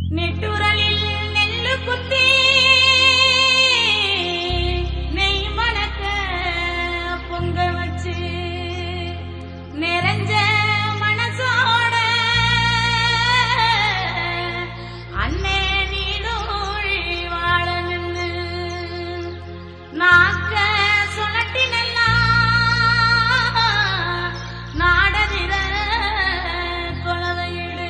நெட்டுரலில் நெல்லு குத்தி நெய் மணக்க பொங்க வச்சு நிறைஞ்ச மனசோட அண்ணே நீடூழி வாழ நின்னு நாக்க சுழட்டி நல்லா நாடதிர கொலவையிடு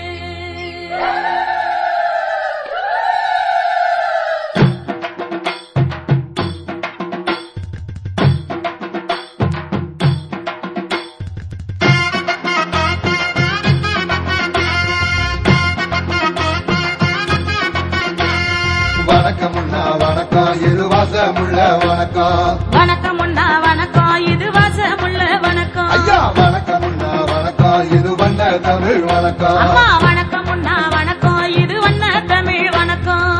வணக்கம் அண்ணா வணக்கம் இது வாசமுள்ள வணக்கம் வணக்கம் உண்டா வணக்கம் இது வாசமுள்ள வணக்கம் ஐயா வணக்கம் அண்ணா வணக்கம் இது வண்ண தமிழ் வணக்கம் அம்மா வணக்கம் உண்டா வணக்கம் இது வண்ண தமிழ் வணக்கம்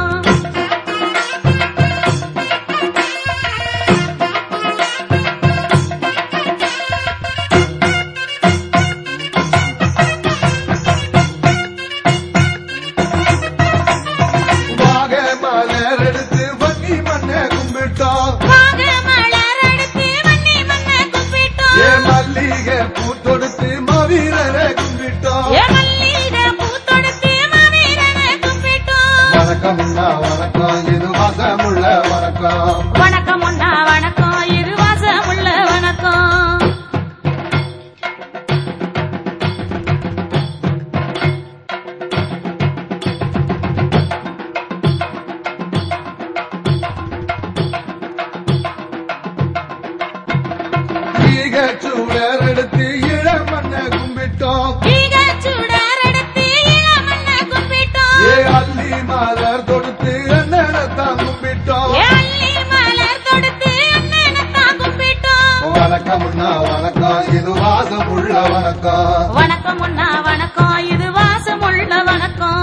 வாக மலர் எடுத்து வன்னி மண்ண கும்பிட்டோம் வாங்க மலர் எடுத்து வன்னி மண்ண கும்பிட்டோம் ஏ மல்லிகை பூ தொடுத்து மவீரரை கும்பிட்டோம் ஏ மல்லிகை பூத்தொடுத்து மாவீரனை கும்பிட்டோம் வணக்கம் அண்ணா வணக்கம் இது வாசமுள்ள வணக்கம் வணக்கம் உண்டா வணக்கம் இது வாசமுள்ள வணக்கம் ஈக சூடர் எடுத்து இளம் மண்ண கும்பிட்டோம் ஈக சுடர் எடுத்து இளமண்ண கும்பிட்டோம் ஏ அள்ளி மலர் தொடுத்து அண்ணனத்தான் கும்பிட்டோம் ஏ அள்ளி மலர் தொடுத்து அண்ணனைத்தான் கும்பிட்டோம் வணக்கம் அண்ணா வணக்கம் இது வாசமுள்ள வணக்கம் வணக்கம் உண்ணா வணக்கம் இது வாசமுள்ள வணக்கம்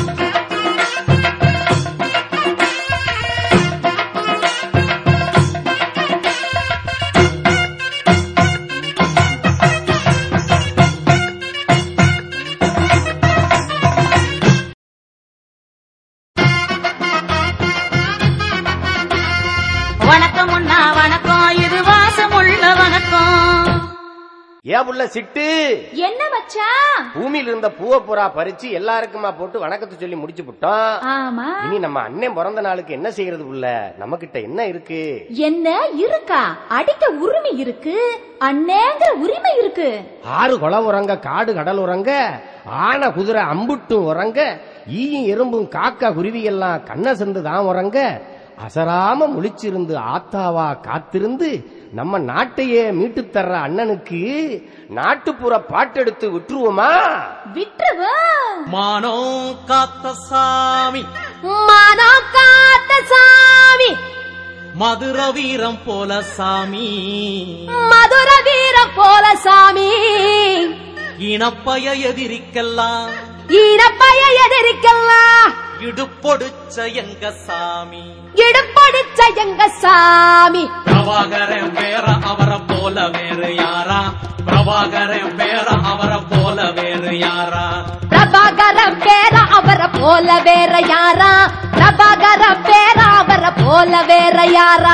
வணக்கம் உண்ணா வணக்கம் இது வாசமுள்ள வணக்கம் ஏன் புள்ள சிட்டு என்ன மச்சான் பூமியில இருந்த பூவை புறா பறிச்சு எல்லாருக்குமா போட்டு வணக்கத்தை சொல்லி முடிச்சு விட்டோம் ஆமா இனி நம்ம அண்ணன் பிறந்த நாளுக்கு என்ன செய்யறது புள்ள நம்ம கிட்ட என்ன இருக்கு என்ன இருக்கா அடிக்க உரிமை இருக்கு அண்ணேங்கிற உரிமை இருக்கு ஆறு குளம் உறங்க காடு கடல் உறங்க ஆன குதிரை அம்புட்டும் உறங்க ஈயும் எறும்பும் காக்கா குருவி எல்லாம் கண்ண சென்று தான் உறங்க அசராம முழிச்சிருந்து ஆத்தாவா காத்திருந்து நம்ம நாட்டையே மீட்டு தர்ற அண்ணனுக்கு நாட்டுப்புற பாட்டெடுத்து விட்டுருவோமா விட்டுருவா மானம் காத்த சாமி மானம் காத்த சாமி மதுர வீரம் போல சாமி மதுர வீர போல சாமி இனப்பய எதிரிக்கெல்லாம் ஈரப்பய எதிரிக்கலாம் இடுப்பொடிச்ச எங்க சாமி இடுப்படிச்ச எங்க சாமி பிரபாகரன் பேர அவரை போல வேறு யாரா பிரபாகரன் பேர அவரை போல வேறு யாரா பிரபாகரம் பேர அவரை போல வேற யாரா பிரபாகரம் பேர அவரை போல வேற யாரா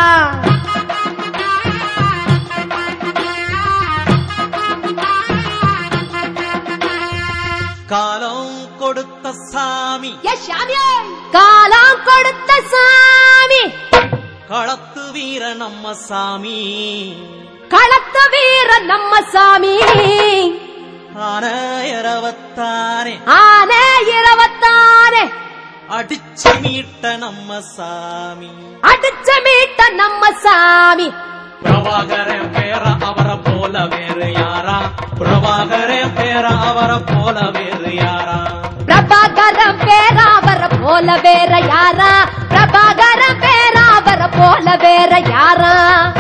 காலம் கொடுத்த சாமி ஏ சாமியே காலம் கொடுத்த சாமி களத்து வீர நம்ம சாமி களத்த வீர நம்ம சாமி ஆன இரவத்தானே ஆனே இருபத்தாறு அடிச்சு மீட்ட நம்ம சாமி அடிச்ச மீட்ட நம்ம சாமி பிரபாகரன் பேர அவரை போல வேறு யாரா பிரபாகரன் பேர அவரை போல வேறு யாரா பிரபாகரம் பேர அவரை போல வேற யாரா பிரபாகரம் பேர அவரை போல வேற யாரா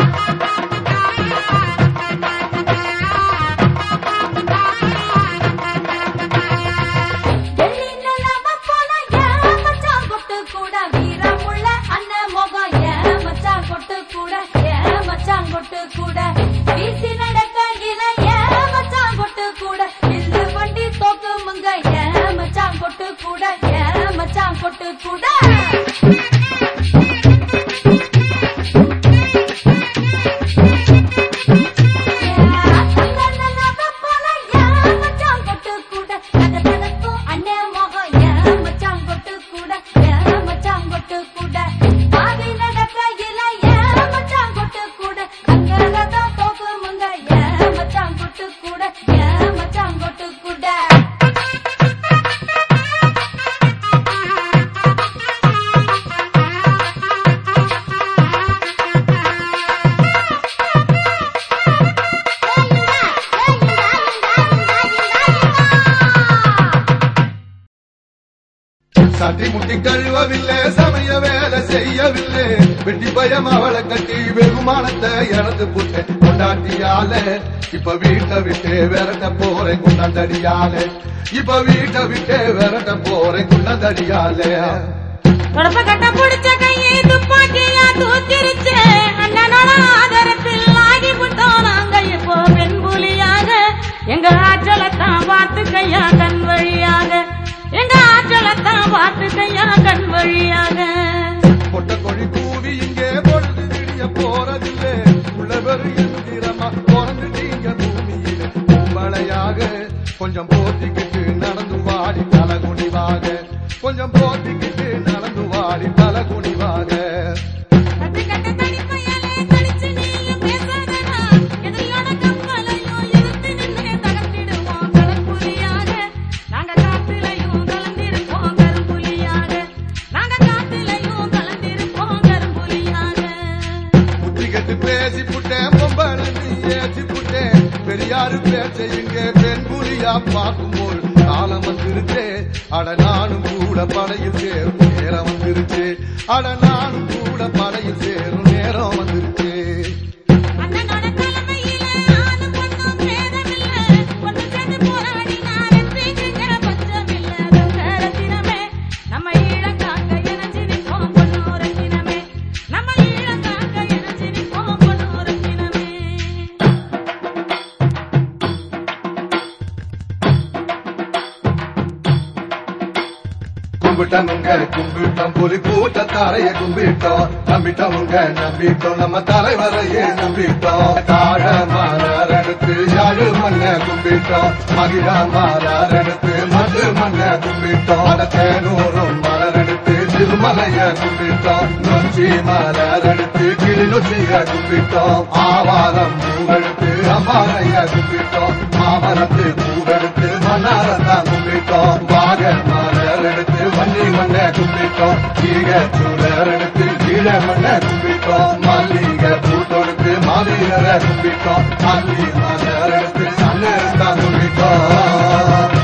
வெள்ளி நிலவ போல ஏன் மச்சான் கொட்டு கூட வீரமுள்ள அண்ணன் முகம் ஏன் மச்சான் கொட்டு கூட ஏன் மச்சான் கொட்டு கூட வீசி நடக்கையில ஏன் மச்சான் கொட்டு கூட வில்லு வண்டி தோக்குமுங்க ஏன் மச்சான் கொட்டு கூட ஏன் ஏன் மச்சான் கொட்டு கூட கூட சட்டி முட்டி கழுவவில்லை சமய வேலை செய்யவில்லை வெட்டி பயம் அவளை கட்டி வெகுமானத்தை இறந்து போட்டேன் கொண்டாட்டியால இப்ப வீட்டை விட்டு விரட்ட போறேன் குண்டாந்தடியால இப்ப வீட்டை விட்டு விரட்ட போறேன் குண்டாந்தடியால தொடப்ப கட்ட புடிச்ச கையை துப்பாக்கியா தூக்கிருச்சு அண்ணனோட ஆதரத்தில் ஆகி விட்டோம் நாங்க இப்போ பெண் புலியாக எங்க ஆற்றலைத்தான் பார்த்து கையா கண் வழியாக எங்க ஆற்றலைத்தான் பார்த்து கையா கண் வழியாக பொட்ட கொடி கூவி இங்கே பொழுது விடிய போறதில்லை உள்ளவர் எந்திரமா பிறந்துட்டீங்க பூமியில கும்பளையாக கொஞ்சம் போத்திக்கிட்டு நடந்து வாடி தலகுனிவாக கொஞ்சம் போத்திக்கிட்டு நடந்து வாடி தலகுனிவாக கட்டு கட்ட தனிப்பையலே தனிச்சு நீயும் பேசாதடா. எதிரியோட கப்பலையும் எதிர்த்து நின்னு தகர்த்திடுவோம் கடற்புலியாக. நாங்க காட்டுலயும் கலந்திருப்போம் கரும்புலியாக. நாங்க காட்டுலயும் கலந்திருப்போம் கரும்புலியாக. புத்தி கட்டு பேசி புட்டேன் பொம்பளை நீ ஏற்றி புட்டேன் பெரியாரு பேச்சை இங்க பெண் புலியா பார்க்கும்போது காலம் வந்துருச்சே அட நானும் கூட படையில் சேரும் நேரம் வந்துருச்சு அட நானும் கூட படையில் சேரும் நேரம் வந்துருச்சு அண்ணனோட தலைமையிலே ஆணும் பொண்ணும் பேதமில்ல. ஒண்ணு சேர்ந்து போராடினா வெற்றிக்குங்க பஞ்சமில்ல. கங்கரத்தினமே, நம்ம ஈழம் காக்க இணைஞ்சு நிற்போம் பொன்னூரத்தினமே. நம்ம ஈழம் காக்க இணைஞ்சு நிற்போம் பொன்னூரத்தினமே. கும்பிட்டவங்க கும்பிட்டோம் புலி கூட்ட தாரைய கும்பிட்டோம் நம்பிட்டவங்க நம்பிட்டோம் நம்ம தலைவரையே நம்பிட்டோம் தாழ மாறார் எடுத்து யாழு மண்ண கும்பிட்டோம் மகிழ மாறார் எடுத்து மது மண்ண கும்பிட்டோம் அட தேனூரும் மலர் எடுத்து திருமலைய கும்பிட்டோம் நொச்சி மலர் எடுத்து கிளிநொச்சிய கும்பிட்டோம் ஆவாரம் பூவெடுத்து அம்மாரைய கும்பிட்டோம் மாமரத்து பூவெடுத்து மன்னாரத்தான் கும்பிட்டோம் பாக மலர் எடுத்து வன்னி மண்ண கும்பிட்டோம் கீழ சூழர் எடுத்து கீழ மண்ண கும்பிட்டோம் மல்லிகை பூ தொடுத்து மாலிகரை கும்பிட்டோம் மல்லி மலர் எடுத்து சன்னெடுத்தான் கும்பிட்டோம்